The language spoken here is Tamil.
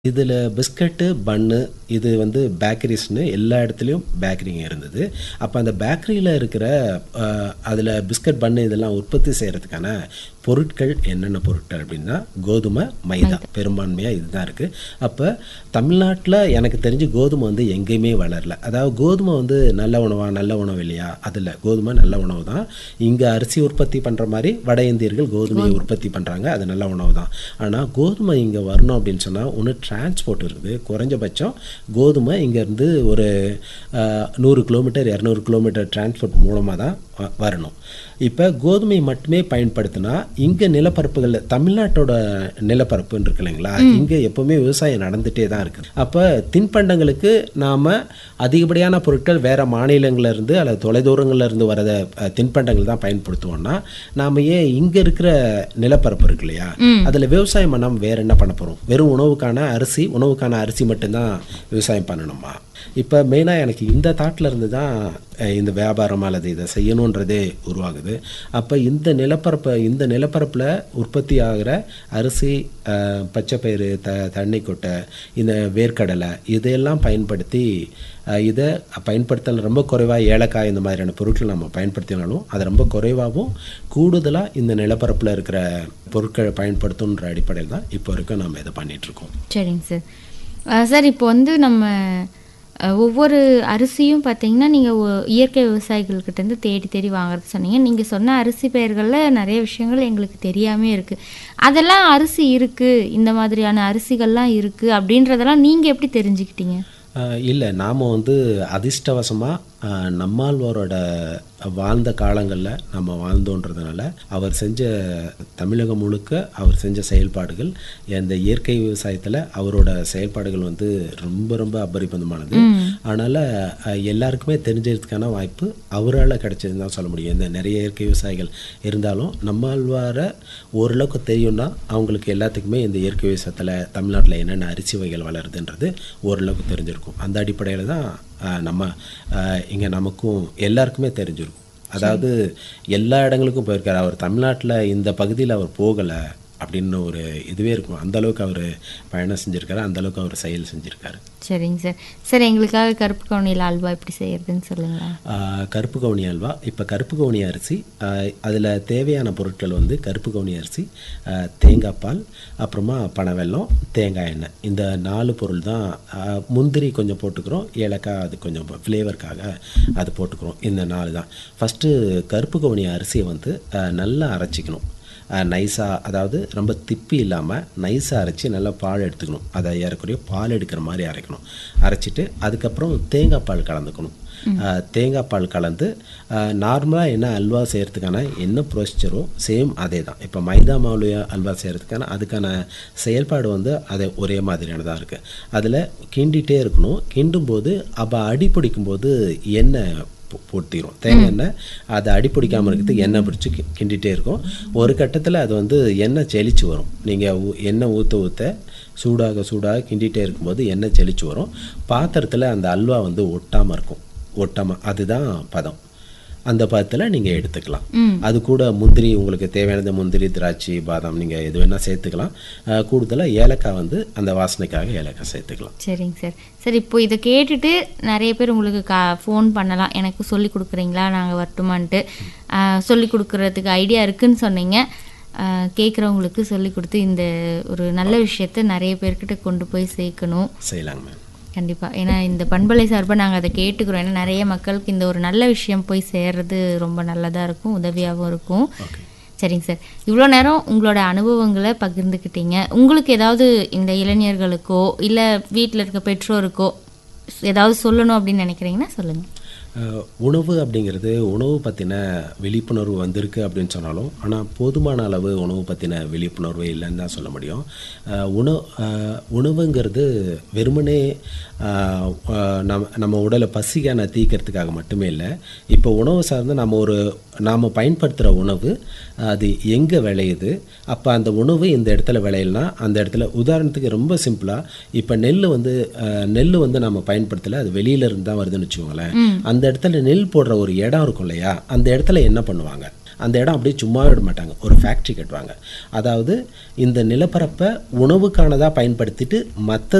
இதில் பிஸ்கட்டு பன்னு இது வந்து பேக்கரிஸ்னு எல்லா இடத்துலையும் பேக்கரிங்க இருந்தது அப்போ அந்த பேக்கரியில் இருக்கிற அதில் பிஸ்கட் பன்னு இதெல்லாம் உற்பத்தி செய்கிறதுக்கான பொருட்கள் என்னென்ன பொருட்கள் அப்படின்னா கோதுமை மைதா பெரும்பான்மையாக இதுதான் இருக்குது அப்போ தமிழ்நாட்டில் எனக்கு தெரிஞ்சு கோதுமை வந்து எங்கேயுமே வளரல அதாவது கோதுமை வந்து நல்ல உணவா நல்ல உணவு இல்லையா அதில் கோதுமை நல்ல உணவு தான் இங்கே அரிசி உற்பத்தி பண்ணுற மாதிரி வட இந்தியர்கள் கோதுமையை உற்பத்தி பண்ணுறாங்க அது நல்ல உணவு தான் ஆனால் கோதுமை இங்கே வரணும் அப்படின்னு சொன்னால் ஒன்று டிரான்ஸ்போர்ட் இருக்குது குறைஞ்சபட்சம் கோதுமை இங்கேருந்து ஒரு அஹ், நூறு கிலோமீட்டர் இரநூறு கிலோமீட்டர் டிரான்ஸ்போர்ட் மூலமாக தான் வ- வரணும் இப்போ கோதுமை மட்டுமே பயன்படுத்தினா இங்கே நிலப்பரப்புகள் தமிழ்நாட்டோட நிலப்பரப்புன்னு இருக்கு இல்லைங்களா இங்கே எப்பவுமே விவசாயம் நடந்துகிட்டே தான் இருக்குது அப்போ தின்பண்டங்களுக்கு நாம் அதிகப்படியான பொருட்கள் வேறு மாநிலங்கள்ல இருந்து அல்லது தொலைதூரங்கள்ல இருந்து வரத அஹ், தின்பண்டங்கள் தான் பயன்படுத்துவோம்னா நாம் ஏன் இங்கே இருக்கிற நிலப்பரப்பு இருக்கு இல்லையா அதில் விவசாயம் பண்ணாமல் வேறு என்ன பண்ண போகிறோம் வெறும் உணவுக்கான அரிசி உணவுக்கான அரிசி மட்டும்தான் விவசாயம் பண்ணணுமா இப்போ மெயினாக எனக்கு இந்த தாட்டில் இருந்து தான் அஹ், இந்த வியாபாரம் அல்லது இதை செய்யணுன்றதே உருவாகுது அப்போ இந்த நிலப்பரப்பை இந்த நிலப்பரப்பில் உற்பத்தி ஆகிற அரிசி அஹ், பச்சைப்பயிறு த தண்ணி கொட்டை இந்த வேர்க்கடலை இதையெல்லாம் பயன்படுத்தி அஹ், இதை பயன்படுத்தல் ரொம்ப குறைவாக ஏலக்காய் இந்த மாதிரியான பொருட்கள் நம்ம பயன்படுத்தினாலும் அதை ரொம்ப குறைவாகவும் கூடுதலாக இந்த நிலப்பரப்பில் இருக்கிற பொருட்களை பயன்படுத்தணுன்ற அடிப்படையில் தான் இப்போ வரைக்கும் நம்ம இதை பண்ணிகிட்ருக்கோம் சரிங்க சார் அஹ் சார் இப்போ வந்து நம்ம அஹ், ஒவ்வொரு அரிசியும் பார்த்தீங்கன்னா நீங்கள் இயற்கை விவசாயிகள்கிட்டேருந்து தேடி தேடி வாங்குறது சொன்னீங்க நீங்கள் சொன்ன அரிசி பெயர்களில் நிறைய விஷயங்கள் எங்களுக்கு தெரியாமே இருக்குது அதெல்லாம் அரிசி இருக்குது இந்த மாதிரியான அரிசிகள்லாம் இருக்குது அப்படின்றதெல்லாம் நீங்கள் எப்படி தெரிஞ்சுக்கிட்டீங்க இல்லை நாம் வந்து அதிர்ஷ்டவசமாக நம்மாழ்வாரோட வாழ்ந்த காலங்களில் நம்ம வாழ்ந்தோன்றதுனால அவர் செஞ்ச தமிழகம் முழுக்க அவர் செஞ்ச செயல்பாடுகள் இந்த இயற்கை விவசாயத்தில் அவரோட செயல்பாடுகள் வந்து ரொம்ப ரொம்ப அபரிபந்தமானது அதனால் எல்லாருக்குமே தெரிஞ்சதுக்கான வாய்ப்பு அவரால் கிடைச்சதுன்னு தான் சொல்ல முடியும் இந்த நிறைய இயற்கை விவசாயிகள் இருந்தாலும் நம்மாழ்வாரை ஓரளவுக்கு தெரியும்னா அவங்களுக்கு எல்லாத்துக்குமே இந்த இயற்கை விவசாயத்தில் தமிழ்நாட்டில் என்னென்ன அரிசி வகைகள் வளருதுன்றது ஓரளவுக்கு தெரிஞ்சிருக்கும் அந்த அடிப்படையில் தான் ஆஹ், நம்ம இங்கே நமக்கும் எல்லாருக்குமே தெரிஞ்சிருக்கும் அதாவது எல்லா இடங்களுக்கும் போயிருக்காரு அவர் தமிழ்நாட்டில் இந்த பகுதியில் அவர் போகலை அப்படின்னு ஒரு இதுவே இருக்கும் அந்த அளவுக்கு அவர் பயணம் செஞ்சுருக்காரு அந்த அளவுக்கு அவர் செயல் செஞ்சுருக்காரு சரிங்க சார் சார் எங்களுக்காக கருப்பு கவுனியில் அல்வா எப்படி செய்யறதுன்னு சொல்லுங்களேன் ஆஹ் கருப்பு கவுனி அல்வா இப்போ கருப்பு கவுனி அரிசி அதில் தேவையான பொருட்கள் வந்து கருப்பு கவுனி அரிசி ஆஹ் தேங்காய் பால் அப்புறமா பனவெல்லம் தேங்காய் எண்ணெய் இந்த நாலு பொருள் தான் ஆஹ் முந்திரி கொஞ்சம் போட்டுக்கிறோம் ஏலக்காய் அது கொஞ்சம் ஃப்ளேவருக்காக அது போட்டுக்கிறோம் இந்த நாலு தான் ஃபஸ்ட்டு கருப்பு கவுனி அரிசியை வந்து ஆஹ் நல்லா அரைச்சிக்கணும் நைஸாக அதாவது ரொம்ப திப்பி இல்லாமல் நைஸாக அரைச்சி நல்லா பால் எடுத்துக்கணும் அதை ஏறக்குறைய பால் எடுக்கிற மாதிரி அரைக்கணும் அரைச்சிட்டு அதுக்கப்புறம் தேங்காய் பால் கலந்துக்கணும் அஹ், தேங்காய் பால் கலந்து நார்மலாக என்ன அல்வா செய்கிறதுக்கான என்ன ப்ரொசீஜரோ சேம் அதே தான் இப்போ மைதா மாவுல அல்வா செய்கிறதுக்கான அதுக்கான செயல்பாடு வந்து அது ஒரே மாதிரியானதாக இருக்குது அதில் கிண்டிகிட்டே இருக்கணும் கிண்டும்போது அப்போ அடி பிடிக்கும்போது எண்ணெய் போ- போட்டிரும் தேங்காய் எண்ணெய் அதை அடி பிடிக்காம இருக்கிறதுக்கு எண்ணெய் பிடிச்சி கி- கிண்டிகிட்டே இருக்கும் ஒரு கட்டத்தில் அது வந்து எண்ணெய் செழிச்சு வரும் நீங்கள் எண்ணெய் ஊற்ற ஊற்ற சூடாக சூடாக கிண்டிகிட்டே இருக்கும்போது எண்ணெய் செழிச்சு வரும் பாத்திரத்தில் அந்த அல்வா வந்து ஒட்டாமல் இருக்கும் ஒட்டாமல் அதுதான் பதம் அந்த பதத்தில் நீங்கள் எடுத்துக்கலாம் அது கூட முந்திரி உங்களுக்கு தேவையானது முந்திரி திராட்சை பாதாம் நீங்கள் எது வேணால் சேர்த்துக்கலாம் கூடுதலாக ஏலக்காய் வந்து அந்த வாசனைக்காக ஏலக்காய் சேர்த்துக்கலாம் சரிங்க சார் சார் இப்போ இதை கேட்டுட்டு நிறைய பேர் உங்களுக்கு கா ஃபோன் பண்ணலாம் எனக்கு சொல்லி கொடுக்குறீங்களா நாங்கள் வரட்டுமான்ட்டு ஆஹ் சொல்லி கொடுக்குறதுக்கு ஐடியா இருக்குன்னு சொன்னீங்க கேட்குறவங்களுக்கு சொல்லி கொடுத்து இந்த ஒரு நல்ல விஷயத்த நிறைய பேர்கிட்ட கொண்டு போய் சேர்க்கணும் செய்யலாங்க மேம் கண்டிப்பாக ஏன்னா இந்த பண்பலை சார்பாக நாங்கள் அதை கேட்டுக்கிறோம் ஏன்னா நிறைய மக்களுக்கு இந்த ஒரு நல்ல விஷயம் போய் சேர்றது ரொம்ப நல்லதாக இருக்கும் உதவியாகவும் இருக்கும் ஓகே சரிங்க சார் இவ்வளோ நேரம் உங்களோட அனுபவங்களை பகிர்ந்துக்கிட்டீங்க உங்களுக்கு ஏதாவது இந்த இளைஞர்களுக்கோ இல்லை வீட்டில் இருக்க பெற்றோருக்கோ ஏதாவது சொல்லணும் அப்படின்னு நினைக்கிறீங்கன்னா சொல்லுங்கள் அஹ் உணவு அப்படிங்கிறது உணவு பற்றின விழிப்புணர்வு வந்திருக்கு அப்படின்னு சொன்னாலும் ஆனால் போதுமான அளவு உணவு பற்றின விழிப்புணர்வு இல்லைன்னு தான் சொல்ல முடியும் அஹ் உணவு அஹ் உணவுங்கிறது வெறுமனே அஹ் அஹ் நம்ம நம்ம உடலை பசிக்கான தீக்கிறதுக்காக மட்டுமே இல்லை இப்போ உணவு சார்ந்து நம்ம ஒரு நாம் பயன்படுத்துகிற உணவு அது எங்கே விளையுது அப்போ அந்த உணவு இந்த இடத்துல விளையலனா அந்த இடத்துல உதாரணத்துக்கு ரொம்ப சிம்பிளாக இப்போ நெல் வந்து அஹ், நெல் வந்து நம்ம பயன்படுத்தலை அது வெளியில இருந்து தான் வருதுன்னு வச்சுக்கோங்களேன் அந்த இடத்துல நெல் போடுற ஒரு இடம் இருக்கும் இல்லையா அந்த இடத்துல என்ன பண்ணுவாங்க அந்த இடம் அப்படியே சும்மா விட மாட்டாங்க ஒரு ஃபேக்ட்ரி கட்டுவாங்க அதாவது இந்த நிலப்பரப்பை உணவுக்கானதாக பயன்படுத்திட்டு மற்ற